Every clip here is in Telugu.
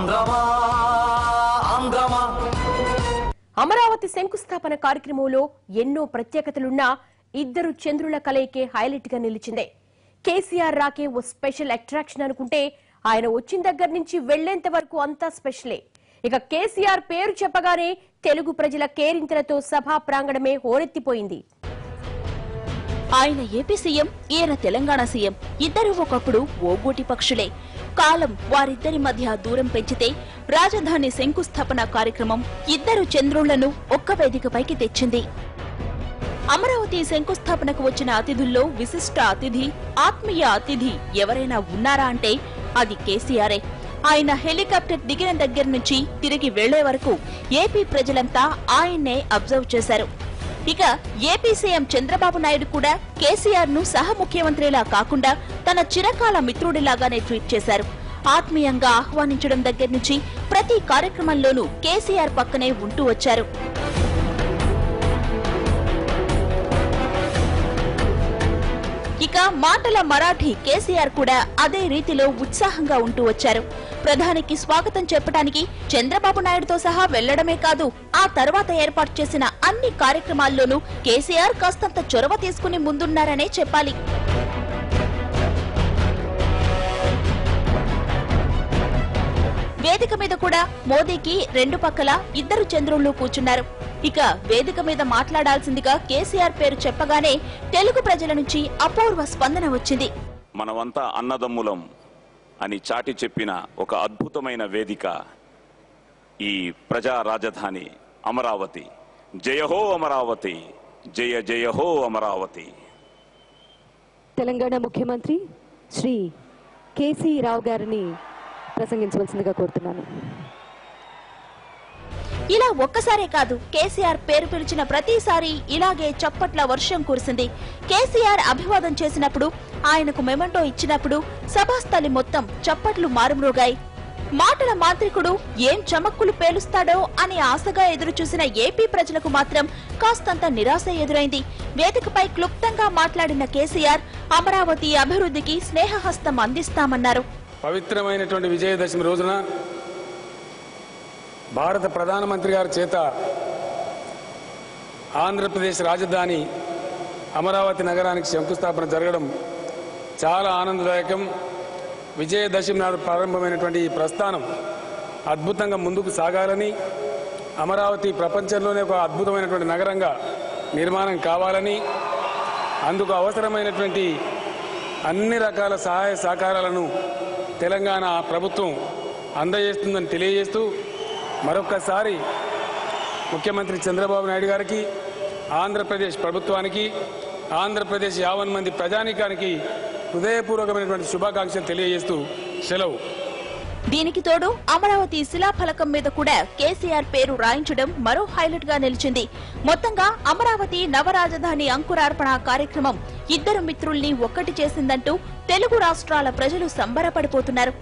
ఆంధ్రమా ఆంధ్రమా అమరావతి శంకుస్థాపన కార్యక్రమంలో ఎన్నో ప్రత్యేకతలున్నా ఇద్దరు చంద్రుల కలయికే హైలైట్ గా నిలిచిందే కేసీఆర్ రాకే ఓ స్పెషల్ అట్రాక్షన్ అనుకుంటే ఆయన వచ్చిన దగ్గర నుంచి వెళ్లేంత వరకు అంతా స్పెషలే ఇక కేసీఆర్ పేరు చెప్పగానే తెలుగు ప్రజల కేరింతలతో సభా ప్రాంగణమే హోరెత్తిపోయింది ఆయన ఏపీ సీఎం ఈయన తెలంగాణ సీఎం ఇద్దరు ఒకప్పుడు ఓగోటి పక్షులే కాలం వారిద్దరి మధ్య దూరం పెంచితే రాజధాని శంకుస్థాపన కార్యక్రమం ఇద్దరు చంద్రులను ఒక్క వేదికపైకి తెచ్చింది అమరావతి శంకుస్థాపనకు వచ్చిన అతిథుల్లో విశిష్ట అతిథి ఆత్మీయ అతిథి ఎవరైనా ఉన్నారా అంటే అది కేసీఆరే ఆయన హెలికాప్టర్ దిగిన దగ్గర నుంచి తిరిగి వెళ్లే వరకు ఏపీ ప్రజలంతా ఆయన్నే అబ్జర్వ్ చేశారు ఇక ఏపీ సీఎం చంద్రబాబు నాయుడు కూడా కేసీఆర్ ను సహ ముఖ్యమంత్రిలా కాకుండా తన చిరకాల మిత్రుడిలాగానే ట్వీట్ చేశారు ఆత్మీయంగా ఆహ్వానించడం దగ్గర నుంచి ప్రతి కార్యక్రమంలోనూ కేసీఆర్ పక్కనే ఉంటూ వచ్చారు ఇక మాటల మరాఠీ కేసీఆర్ కూడా అదే రీతిలో ఉత్సాహంగా ఉంటూ వచ్చారు ప్రధానికి స్వాగతం చెప్పడానికి చంద్రబాబు నాయుడుతో సహా వెళ్లడమే కాదు ఆ తర్వాత ఏర్పాటు చేసిన అన్ని కార్యక్రమాల్లోనూ కేసీఆర్ కాస్తంత చొరవ తీసుకుని ముందున్నారనే చెప్పాలి వేదిక మీద కూడా మోదీకి రెండు పక్కల ఇద్దరు చంద్రుళ్ళు కూర్చున్నారు ఇక వేదిక మీద మాట్లాడాల్సిందిగా కేసీఆర్ పేరు చెప్పగానే తెలుగు ప్రజల నుంచి అపూర్వ స్పందన వచ్చింది మనమంతా అన్నదమ్ములం అని చాటి చెప్పిన ఒక అద్భుతమైన వేదిక ఈ ప్రజా రాజధాని అమరావతి జయహో అమరావతి జయ జయహో అమరావతి తెలంగాణ ముఖ్యమంత్రి శ్రీ కేసీ రావు గారిని ప్రసంగించవలసిందిగా కోరుతున్నాను ఇలా ఒక్కసారే కాదు కేసీఆర్ పేరు పిలిచిన ప్రతిసారి ఇలాగే చప్పట్ల వర్షం కురిసింది కేసీఆర్ అభివాదం చేసినప్పుడు ఆయనకు మెమంటో ఇచ్చినప్పుడు సభాస్థలి మొత్తం చప్పట్లు మారుమ్రోగాయి మాటల మాంత్రికుడు ఏం చమక్కులు పేలుస్తాడో అని ఆశగా ఎదురుచూసిన ఏపీ ప్రజలకు మాత్రం కాస్తంత నిరాశ ఎదురైంది వేదికపై క్లుప్తంగా మాట్లాడిన కేసీఆర్ అమరావతి అభివృద్ధికి స్నేహహస్తం అందిస్తామన్నారు పవిత్రమైనటువంటి విజయదశమి రోజున భారత ప్రధానమంత్రి గారి చేత ఆంధ్రప్రదేశ్ రాజధాని అమరావతి నగరానికి శంకుస్థాపన జరగడం చాలా ఆనందదాయకం విజయదశమి నాడు ప్రారంభమైనటువంటి ఈ ప్రస్థానం అద్భుతంగా ముందుకు సాగాలని అమరావతి ప్రపంచంలోనే ఒక అద్భుతమైనటువంటి నగరంగా నిర్మాణం కావాలని అందుకు అవసరమైనటువంటి అన్ని రకాల సహాయ సహకారాలను తెలంగాణ ప్రభుత్వం అందజేస్తుందని తెలియజేస్తూ మరొక్కసారి ముఖ్యమంత్రి చంద్రబాబు నాయుడు గారికి ఆంధ్రప్రదేశ్ ప్రభుత్వానికి ఆంధ్రప్రదేశ్ యావన్ మంది ప్రజానీకానికి హృదయపూర్వకమైనటువంటి శుభాకాంక్షలు తెలియజేస్తూ సెలవు దీనికి తోడు అమరావతి శిలాఫలకం మీద కూడా కేసీఆర్ పేరు రాయించడం మరో హైలైట్ గా నిలిచింది మొత్తంగా అమరావతి నవరాజధాని అంకురార్పణ కార్యక్రమం ఇద్దరు మిత్రుల్ని ఒక్కటి చేసిందంటూ తెలుగు రాష్ట్రాల ప్రజలు సంబరపడిపోతున్నారు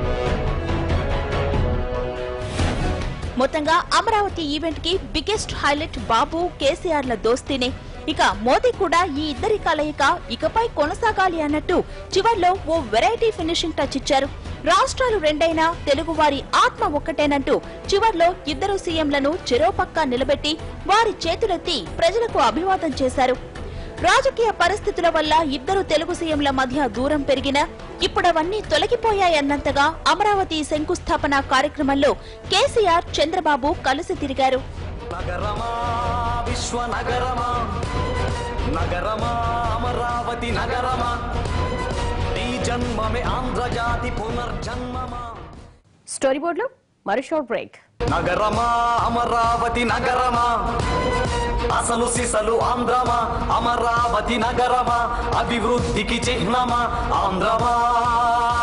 మొత్తంగా అమరావతి ఈవెంట్ కి బిగ్గెస్ట్ హైలైట్ బాబు కేసీఆర్ల దోస్తీనే ఇక మోదీ కూడా ఈ ఇద్దరి కలయిక ఇకపై కొనసాగాలి అన్నట్టు చివర్లో ఓ వెరైటీ ఫినిషింగ్ టచ్ ఇచ్చారు రాష్ట్రాలు రెండైనా తెలుగువారి ఆత్మ ఒక్కటేనంటూ చివర్లో ఇద్దరు సీఎంలను చెరోపక్క నిలబెట్టి వారి చేతులెత్తి ప్రజలకు అభివాదం చేశారు రాజకీయ పరిస్థితుల వల్ల ఇద్దరు తెలుగు సీఎంల మధ్య దూరం పెరిగినా ఇప్పుడవన్నీ తొలగిపోయాయన్నంతగా అమరావతి శంకుస్థాపన కార్యక్రమంలో కేసీఆర్ చంద్రబాబు కలిసి తిరిగారు నగరమా విశ్వనగరమా నగరమా అమరావతి నగరమా ఈ జన్మమే ఆంధ్రజాతి పునర్జన్మమా స్టోరీ బోర్డులో మరో షార్ట్ బ్రేక్ నగరమా అమరావతి నగరమా అసలు సిసలు ఆంధ్రమా అమరావతి నగరమా అభివృద్ధికి చిహ్నమా ఆంధ్రమా